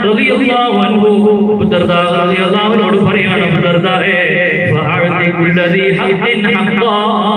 റളിയല്ലാഹു അൻഹു അബൂദർദ റളിയല്ലാഹു അൻഹു പറയാണ് അബൂദർദായെ ഫഅഅതി കുല്ലദി ഹഖ്ഇൻ ഹഖ്ഖാ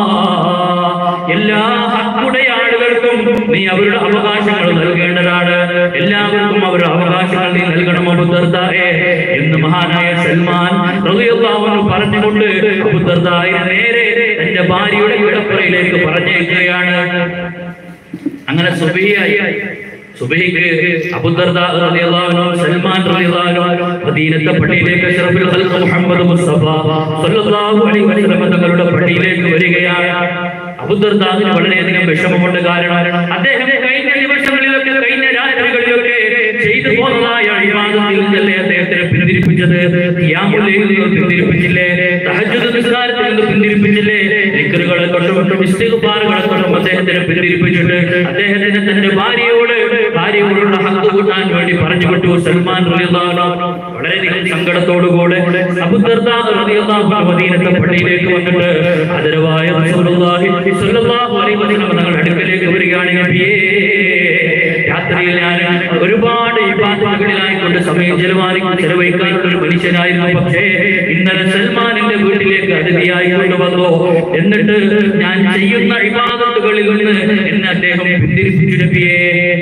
എല്ലാ ഹക്കുടെ ആളുകൾക്കും നീ അവരുടെ അവകാശങ്ങൾ നൽകേണ്ടതാണ് എല്ലാവർക്കും അവരുടെ അവകാശങ്ങൾ നീ നൽകണം അബുദർദായെ എന്ന് മഹാനായ സൽമാൻ റളിയല്ലാഹു അൻഹു പറഞ്ഞുകൊണ്ട് അബുദർദായെ നേരെ തന്റെ ഭാര്യയുടെ കിടപ്പറയിലേക്ക് പറഞ്ഞേക്കുകയാണ് അങ്ങനെ സുബിയായി സുബഹിക്ക് അബൂദർദ റളിയല്ലാഹു അൻഹു സൽമാൻ റളിയല്ലാഹു അൻഹു മദീനത്തെ പള്ളിയിലേക്ക് അഷ്റഫുൽ ഖൽഖ് മുഹമ്മദ് മുസ്തഫ സല്ലല്ലാഹു അലൈഹി വസല്ലം തങ്ങളുടെ പള്ളിയിലേക്ക് വരികയാണ് അബൂദർദാവിന് വളരെയധികം വിഷമമുണ്ട് കാരണം അദ്ദേഹം കഴിഞ്ഞ ദിവസങ്ങളിലൊക്കെ കഴിഞ്ഞ രാത്രികളിലൊക്കെ ചെയ്തു പോന്നതായ ഇബാദത്തിൽ നിന്നല്ലേ അദ്ദേഹത്തിനെ പിന്തിരിപ്പിച്ചത് ഖിയാമുൽ ലൈലിൽ നിന്ന് പിന്തിരിപ്പിച്ചില്ലേ തഹജ്ജുദ് നിസ്കാരത്തിൽ നിന്ന് പിന്തിരിപ്പിച്ചില്ലേ ദിക്റുകളെ കൊണ്ടും ഇസ്തിഗ്ഫാറുകളെ കൊണ്ടും അദ്ദേഹത്തിനെ പിന്തിരിപ്പിച്ചിട്ട് അദ്ദേഹത്തിന് തന്റെ ഭാര്യയോട് ഭാര്യയോടുള്ള ഹക്ക് കൂട്ടാൻ വേണ്ടി പറഞ്ഞു വിട്ടു സൽമാൻ റളിയല്ലാഹു അൻഹു വളരെയധികം സങ്കടത്തോടുകൂടെ അബൂദർദാ റളിയല്ലാഹു അൻഹു മദീനത്തെ പള്ളിയിലേക്ക് വന്നിട്ട് ആദരവായ റസൂലുള്ളാഹി സ്വല്ലല്ലാഹു അലൈഹി വസല്ലം തങ്ങളുടെ അടുക്കലേക്ക് വരികയാണ് നബിയേ രാത്രിയിൽ ഞാൻ ഒരുപാട് ഇബാദത്തുകളിലായി കൊണ്ട് സമയം ചെലവാറി ചെലവഴിക്കാനുള്ള ഒരു മനുഷ്യനായിരുന്നു പക്ഷേ ഇന്നലെ സൽമാനിന്റെ വീട്ടിലേക്ക് അതിഥിയായി കൊണ്ടുവന്നു എന്നിട്ട് ഞാൻ ചെയ്യുന്ന ഇബാദത്തുകളിൽ നിന്ന് എന്നെ അദ്ദേഹം പിന്തിരിപ്പിച്ചു നബിയേ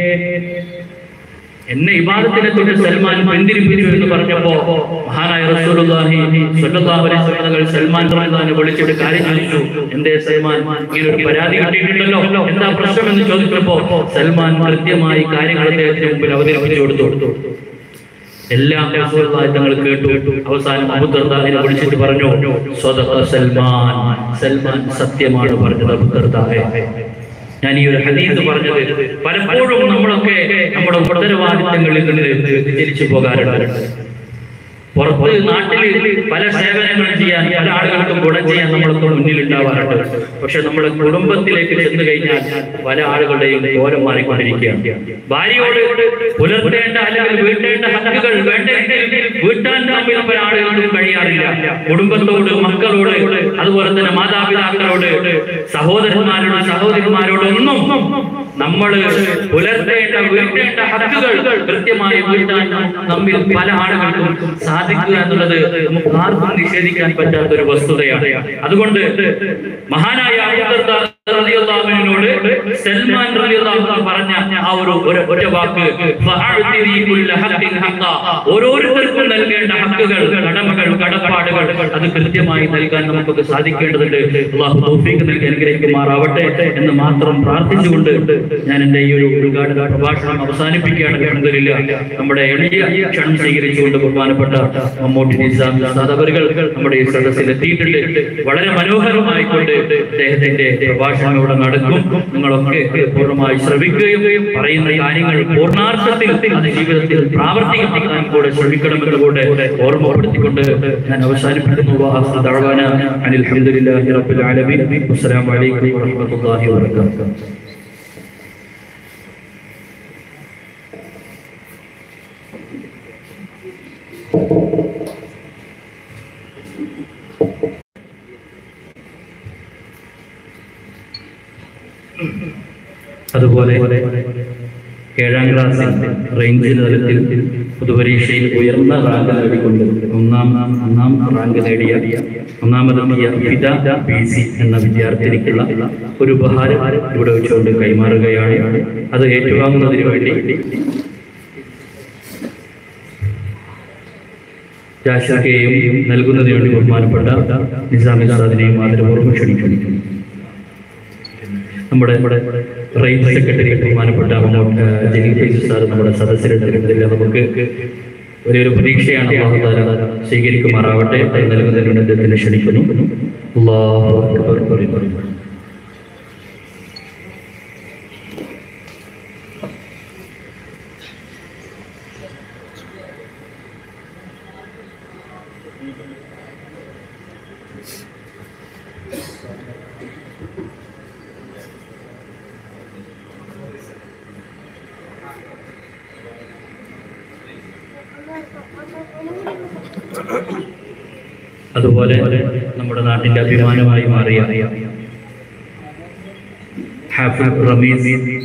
എന്നെ ഇബാദത്തിനെ തൊട്ട് സൽമാൻ പിന്തിരിപ്പിച്ചു എന്ന് പറഞ്ഞപ്പോ മഹാനായ റസൂലുള്ളാഹി സ്വല്ലല്ലാഹു അലൈഹി വസല്ലം തങ്ങൾ സൽമാൻ റളിയല്ലാഹു വിളിച്ചിട്ട് കാര്യം ചോദിച്ചു എന്തേ സൽമാൻ ഇങ്ങനെ ഒരു പരാതി കിട്ടിയിട്ടുണ്ടല്ലോ എന്താ പ്രശ്നം എന്ന് ചോദിച്ചപ്പോ സൽമാൻ കൃത്യമായി കാര്യങ്ങൾ അദ്ദേഹത്തിന് മുമ്പിൽ അവതരിപ്പിച്ചു കൊടുത്തു എല്ലാം റസൂലുള്ളാഹി തങ്ങൾ കേട്ടു അവസാനം അബൂദർദാഹിനെ വിളിച്ചിട്ട് പറഞ്ഞു സ്വദഖ സൽമാൻ സൽമാൻ സത്യമാണ് പറഞ്ഞത് അബൂദർദാഹെ ഞാൻ ഈ ഒരു ഹദീസ് പറഞ്ഞത് പലപ്പോഴും നമ്മളൊക്കെ നമ്മുടെ ഉത്തരവാദിത്തങ്ങളിൽ നിന്ന് തിരിച്ചു പോകാറുണ്ട് പുറത്ത് നാട്ടിൽ പല സേവനങ്ങളും ചെയ്യാൻ പല ആളുകൾക്കും ഗുണം ചെയ്യാൻ നമ്മളൊക്കെ മുന്നിൽ ഉണ്ടാവാറുണ്ട് പക്ഷെ നമ്മുടെ കുടുംബത്തിലേക്ക് ചെന്ന് കഴിഞ്ഞാൽ പല ആളുകളുടെയും കോലം മാറിക്കൊണ്ടിരിക്കുകയാണ് ഭാര്യയോട് പുലർത്തേണ്ട അല്ലെങ്കിൽ വീട്ടേണ്ട ഹക്കുകൾ വേണ്ടെങ്കിൽ വീട്ടാൻ തമ്മിൽ പല ആളുകൾക്കും കഴിയാറില്ല കുടുംബത്തോട് മക്കളോട് അതുപോലെ തന്നെ മാതാപിതാക്കളോട് സഹോദരന്മാരോട് സഹോദരിമാരോടൊന്നും നമ്മൾ പുലർത്തേണ്ട വീട്ടേണ്ട ഹക്കുകൾ കൃത്യമായി വീട്ടാൻ നമ്മിൽ പല ആളുകൾക്കും സാധിക്കുക എന്നുള്ളത് നമുക്ക് ആർക്കും നിഷേധിക്കാൻ പറ്റാത്ത ഒരു വസ്തുതയാണ് അതുകൊണ്ട് മഹാനായ അബൂദർദാ റളിയല്ലാഹുവിനോട് സൽമാൻ റളിയല്ലാഹു അൻഹു പറഞ്ഞ ആ ഒരു ഒരു ഒറ്റ വാക്ക് ഫഅഅ്തിരി കുല്ല ഹഖിൻ ഹഖ ഓരോരുത്തർക്കും നൽകേണ്ട ഹക്കുകൾ കടമകൾ കടപ്പാടുകൾ അത് കൃത്യമായി നൽകാൻ നമുക്കൊക്കെ സാധിക്കേണ്ടതുണ്ട് അള്ളാഹു തൗഫീഖ് നൽകി അനുഗ്രഹിക്കുമാറാവട്ടെ എന്ന് മാത്രം പ്രാർത്ഥിച്ചുകൊണ്ട് ഞാൻ എന്റെ ഈ ഒരു ഉദ്ഘാടന പ്രഭാഷണം അവസാനിപ്പിക്കുകയാണ് അൽഹംദുലില്ലാ നമ്മുടെ എളിയ ക്ഷണം സ്വീകരിച്ചുകൊണ്ട് ബഹുമാനപ്പെട്ട മമ്മൂട്ടി നിസാം ഉസ്താദ് അവറുകൾ നമ്മുടെ ഈ സദസ്സിൽ എത്തിയിട്ടുണ്ട് വളരെ മനോഹരമായിക്കൊണ്ട് അദ്ദേഹത്തിന്റെ പ്രഭാഷണം ഇവിടെ നടക്കും നിങ്ങളൊക്കെ പൂർണ്ണമായി ശ്രമിക്കുകയും പറയുന്ന കാര്യങ്ങൾ പൂർണ്ണാർത്ഥത്തിൽ അത് ജീവിതത്തിൽ പ്രാവർത്തികമാക്കാൻ കൂടെ ശ്രമിക്കണമെന്ന് കൂടെ ഓർമ്മപ്പെടുത്തിക്കൊണ്ട് ഞാൻ അവസാനിപ്പിക്കുന്നു വാഹന ദഅവാന അനിൽ ഹംദുലില്ലാഹി റബ്ബിൽ ആലമീൻ അസ്സലാമു അലൈക്കും വറഹ്മത്തുള്ളാഹി വബറകാതുഹു അതുപോലെ ഏഴാം ക്ലാസ്സിൽ റേഞ്ച് തലത്തിൽ പൊതുപരീക്ഷയിൽ ഉയർന്ന റാങ്ക് നേടിക്കൊണ്ട് ഒന്നാം ഒന്നാം റാങ്ക് നേടിയ ഒന്നാമതെത്തിയ ഫിദ പി സി എന്ന വിദ്യാർത്ഥിനിക്കുള്ള ഒരു ഉപഹാരം ഇവിടെ വെച്ചുകൊണ്ട് കൈമാറുകയാണ് അത് ഏറ്റുവാങ്ങുന്നതിന് വേണ്ടി ജാഷക്കെയും നൽകുന്നതിന് വേണ്ടി ബഹുമാനപ്പെട്ട നിസാമി സാദിനെയും ആദരപൂർവ്വം ക്ഷണിക്കുന്നു നമ്മുടെ നമ്മുടെ റേഞ്ച് സെക്രട്ടറി ബഹുമാനപ്പെട്ട മമ്മൂട്ടി, ആ, ജലീൽ ഫൈസി സാർ നമ്മുടെ സദസ്സിലെടുത്തിരുന്നില്ല നമുക്ക് വലിയൊരു പ്രതീക്ഷയാണ് അല്ലാഹു തആല സ്വീകരിക്കുമാറാവട്ടെ അത് നൽകുന്നതിന് വേണ്ടി അദ്ദേഹത്തിനെ ക്ഷണിക്കുന്നു അല്ലാഹു അക്ബർ പറയുന്നു അതുപോലെ നമ്മുടെ നാട്ടിന്റെ അഭിമാനമായി മാറിയ ഹാഫിൽ റമീസ്